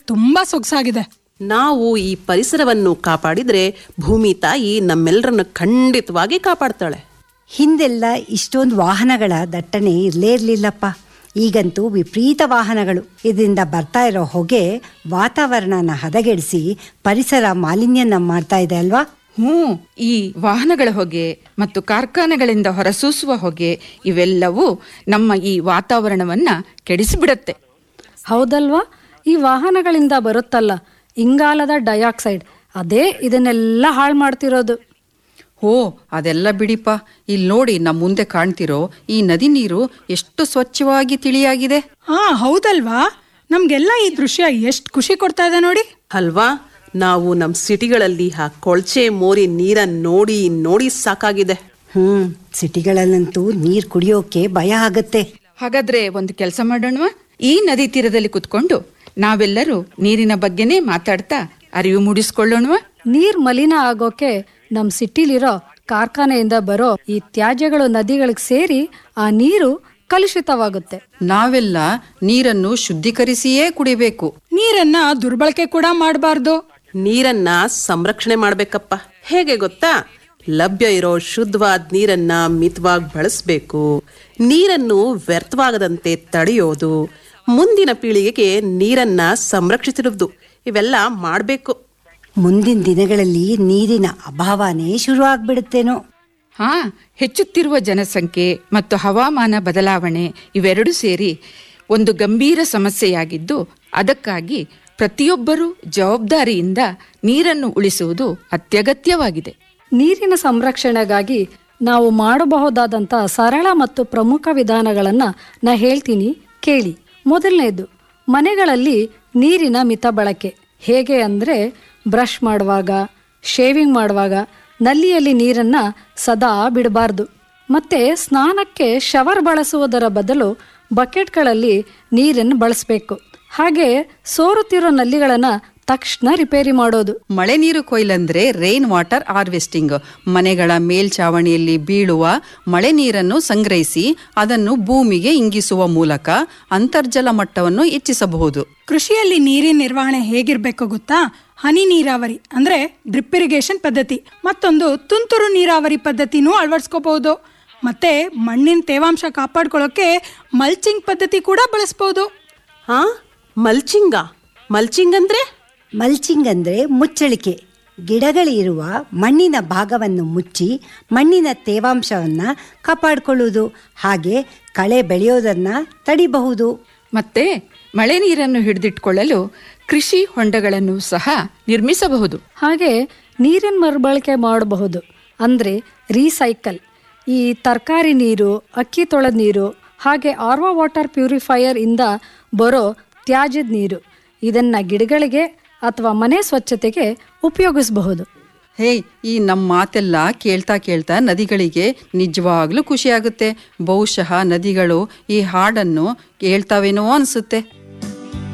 ತುಂಬಾ ಸೊಗಸಾಗಿದೆ ನಾವು ಈ ಪರಿಸರವನ್ನು ಕಾಪಾಡಿದ್ರೆ ಭೂಮಿ ತಾಯಿ ನಮ್ಮೆಲ್ಲರನ್ನು ಖಂಡಿತವಾಗಿ ಕಾಪಾಡ್ತಾಳೆ ಹಿಂದೆಲ್ಲ ಇಷ್ಟೊಂದು ವಾಹನಗಳ ದಟ್ಟಣೆ ಇರಲೇ ಇರಲಿಲ್ಲಪ್ಪ ಈಗಂತೂ ವಿಪರೀತ ವಾಹನಗಳು ಇದರಿಂದ ಬರ್ತಾ ಇರೋ ಹೊಗೆ ವಾತಾವರಣನ ಹದಗೆಡಿಸಿ ಪರಿಸರ ಮಾಲಿನ್ಯನ ಮಾಡ್ತಾ ಇದೆ ಅಲ್ವಾ ಹ್ಞೂ ಈ ವಾಹನಗಳ ಹೊಗೆ ಮತ್ತು ಕಾರ್ಖಾನೆಗಳಿಂದ ಹೊರಸೂಸುವ ಹೊಗೆ ಇವೆಲ್ಲವೂ ನಮ್ಮ ಈ ವಾತಾವರಣವನ್ನ ಕೆಡಿಸಿಬಿಡತ್ತೆ ಹೌದಲ್ವಾ ಈ ವಾಹನಗಳಿಂದ ಬರುತ್ತಲ್ಲ ಇಂಗಾಲದ ಡೈಆಕ್ಸೈಡ್ ಅದೇ ಇದನ್ನೆಲ್ಲ ಹಾಳು ಮಾಡ್ತಿರೋದು ಓ ಅದೆಲ್ಲ ಬಿಡಿಪ ಇಲ್ಲಿ ನೋಡಿ ನಮ್ಮ ಮುಂದೆ ಕಾಣ್ತಿರೋ ಈ ನದಿ ನೀರು ಎಷ್ಟು ಸ್ವಚ್ಛವಾಗಿ ತಿಳಿಯಾಗಿದೆ ಹಾ ಹೌದಲ್ವಾ ನಮ್ಗೆಲ್ಲ ಈ ದೃಶ್ಯ ಎಷ್ಟು ಖುಷಿ ಕೊಡ್ತಾ ಇದೆ ನೋಡಿ ಅಲ್ವಾ ನಾವು ನಮ್ಮ ಸಿಟಿಗಳಲ್ಲಿ ಆ ಕೊಳ್ಚೆ ಮೋರಿ ನೀರನ್ನ ನೋಡಿ ನೋಡಿ ಸಾಕಾಗಿದೆ ಹ್ಮ್ ಸಿಟಿಗಳಲ್ಲಂತೂ ನೀರು ಕುಡಿಯೋಕೆ ಭಯ ಆಗತ್ತೆ ಹಾಗಾದ್ರೆ ಒಂದು ಕೆಲಸ ಮಾಡೋಣವಾ ಈ ನದಿ ತೀರದಲ್ಲಿ ಕುತ್ಕೊಂಡು ನಾವೆಲ್ಲರೂ ನೀರಿನ ಬಗ್ಗೆನೇ ಮಾತಾಡ್ತಾ ಅರಿವು ಮೂಡಿಸ್ಕೊಳ್ಳೋಣವಾ ನೀರ್ ಮಲಿನ ಆಗೋಕೆ ನಮ್ ಸಿಟಿಲಿರೋ ಕಾರ್ಖಾನೆಯಿಂದ ಬರೋ ಈ ತ್ಯಾಜ್ಯಗಳು ನದಿಗಳಿಗೆ ಸೇರಿ ಆ ನೀರು ಕಲುಷಿತವಾಗುತ್ತೆ ನಾವೆಲ್ಲ ನೀರನ್ನು ಶುದ್ಧೀಕರಿಸಿಯೇ ಕುಡಿಬೇಕು ನೀರನ್ನ ದುರ್ಬಳಕೆ ಕೂಡ ಮಾಡಬಾರ್ದು ನೀರನ್ನ ಸಂರಕ್ಷಣೆ ಮಾಡ್ಬೇಕಪ್ಪ ಹೇಗೆ ಗೊತ್ತಾ ಲಭ್ಯ ಇರೋ ಶುದ್ಧವಾದ ನೀರನ್ನ ಮಿತವಾಗಿ ಬಳಸಬೇಕು ನೀರನ್ನು ವ್ಯರ್ಥವಾಗದಂತೆ ತಡೆಯೋದು ಮುಂದಿನ ಪೀಳಿಗೆಗೆ ನೀರನ್ನ ಸಂರಕ್ಷಿಸಿರುವುದು ಇವೆಲ್ಲ ಮಾಡಬೇಕು ಮುಂದಿನ ದಿನಗಳಲ್ಲಿ ನೀರಿನ ಅಭಾವನೇ ಶುರು ಆಗ್ಬಿಡುತ್ತೇನೋ ಹಾ ಹೆಚ್ಚುತ್ತಿರುವ ಜನಸಂಖ್ಯೆ ಮತ್ತು ಹವಾಮಾನ ಬದಲಾವಣೆ ಇವೆರಡೂ ಸೇರಿ ಒಂದು ಗಂಭೀರ ಸಮಸ್ಯೆಯಾಗಿದ್ದು ಅದಕ್ಕಾಗಿ ಪ್ರತಿಯೊಬ್ಬರೂ ಜವಾಬ್ದಾರಿಯಿಂದ ನೀರನ್ನು ಉಳಿಸುವುದು ಅತ್ಯಗತ್ಯವಾಗಿದೆ ನೀರಿನ ಸಂರಕ್ಷಣೆಗಾಗಿ ನಾವು ಮಾಡಬಹುದಾದಂಥ ಸರಳ ಮತ್ತು ಪ್ರಮುಖ ವಿಧಾನಗಳನ್ನು ನಾ ಹೇಳ್ತೀನಿ ಕೇಳಿ ಮೊದಲನೇದು ಮನೆಗಳಲ್ಲಿ ನೀರಿನ ಮಿತ ಬಳಕೆ ಹೇಗೆ ಅಂದರೆ ಬ್ರಷ್ ಮಾಡುವಾಗ ಶೇವಿಂಗ್ ಮಾಡುವಾಗ ನಲ್ಲಿಯಲ್ಲಿ ನೀರನ್ನು ಸದಾ ಬಿಡಬಾರ್ದು ಮತ್ತು ಸ್ನಾನಕ್ಕೆ ಶವರ್ ಬಳಸುವುದರ ಬದಲು ಬಕೆಟ್ಗಳಲ್ಲಿ ನೀರನ್ನು ಬಳಸಬೇಕು ಹಾಗೆ ಸೋರುತ್ತಿರೋ ನಲ್ಲಿಗಳನ್ನು ತಕ್ಷಣ ರಿಪೇರಿ ಮಾಡೋದು ಮಳೆ ನೀರು ಕೊಯ್ಲಂದ್ರೆ ರೈನ್ ವಾಟರ್ ಹಾರ್ವೆಸ್ಟಿಂಗ್ ಮನೆಗಳ ಮೇಲ್ಛಾವಣಿಯಲ್ಲಿ ಬೀಳುವ ಮಳೆ ನೀರನ್ನು ಸಂಗ್ರಹಿಸಿ ಅದನ್ನು ಭೂಮಿಗೆ ಇಂಗಿಸುವ ಮೂಲಕ ಅಂತರ್ಜಲ ಮಟ್ಟವನ್ನು ಹೆಚ್ಚಿಸಬಹುದು ಕೃಷಿಯಲ್ಲಿ ನೀರಿನ ನಿರ್ವಹಣೆ ಹೇಗಿರ್ಬೇಕು ಗೊತ್ತಾ ಹನಿ ನೀರಾವರಿ ಅಂದ್ರೆ ಡ್ರಿಪ್ ಇರಿಗೇಷನ್ ಪದ್ಧತಿ ಮತ್ತೊಂದು ತುಂತುರು ನೀರಾವರಿ ಪದ್ಧತಿನೂ ಅಳವಡಿಸ್ಕೋಬಹುದು ಮತ್ತೆ ಮಣ್ಣಿನ ತೇವಾಂಶ ಕಾಪಾಡ್ಕೊಳ್ಳೋಕೆ ಮಲ್ಚಿಂಗ್ ಪದ್ಧತಿ ಕೂಡ ಬಳಸ್ಬೋದು ಹಾ ಮಲ್ಚಿಂಗ ಮಲ್ಚಿಂಗ್ ಅಂದ್ರೆ ಮಲ್ಚಿಂಗ್ ಅಂದರೆ ಮುಚ್ಚಳಿಕೆ ಗಿಡಗಳಿರುವ ಮಣ್ಣಿನ ಭಾಗವನ್ನು ಮುಚ್ಚಿ ಮಣ್ಣಿನ ತೇವಾಂಶವನ್ನು ಕಾಪಾಡಿಕೊಳ್ಳುವುದು ಹಾಗೆ ಕಳೆ ಬೆಳೆಯೋದನ್ನು ತಡಿಬಹುದು ಮತ್ತೆ ಮಳೆ ನೀರನ್ನು ಹಿಡಿದಿಟ್ಕೊಳ್ಳಲು ಕೃಷಿ ಹೊಂಡಗಳನ್ನು ಸಹ ನಿರ್ಮಿಸಬಹುದು ಹಾಗೆ ನೀರಿನ ಮರುಬಳಕೆ ಮಾಡಬಹುದು ಅಂದರೆ ರೀಸೈಕಲ್ ಈ ತರಕಾರಿ ನೀರು ಅಕ್ಕಿ ತೊಳೆದ ನೀರು ಹಾಗೆ ಆರ್ವಾ ವಾಟರ್ ಪ್ಯೂರಿಫೈಯರ್ ಇಂದ ಬರೋ ತ್ಯಾಜ್ಯದ ನೀರು ಇದನ್ನ ಗಿಡಗಳಿಗೆ ಅಥವಾ ಮನೆ ಸ್ವಚ್ಛತೆಗೆ ಉಪಯೋಗಿಸಬಹುದು ಹೇ ಈ ನಮ್ಮ ಮಾತೆಲ್ಲ ಕೇಳ್ತಾ ಕೇಳ್ತಾ ನದಿಗಳಿಗೆ ನಿಜವಾಗ್ಲೂ ಖುಷಿಯಾಗುತ್ತೆ ಬಹುಶಃ ನದಿಗಳು ಈ ಹಾಡನ್ನು ಕೇಳ್ತಾವೇನೋ ಅನಿಸುತ್ತೆ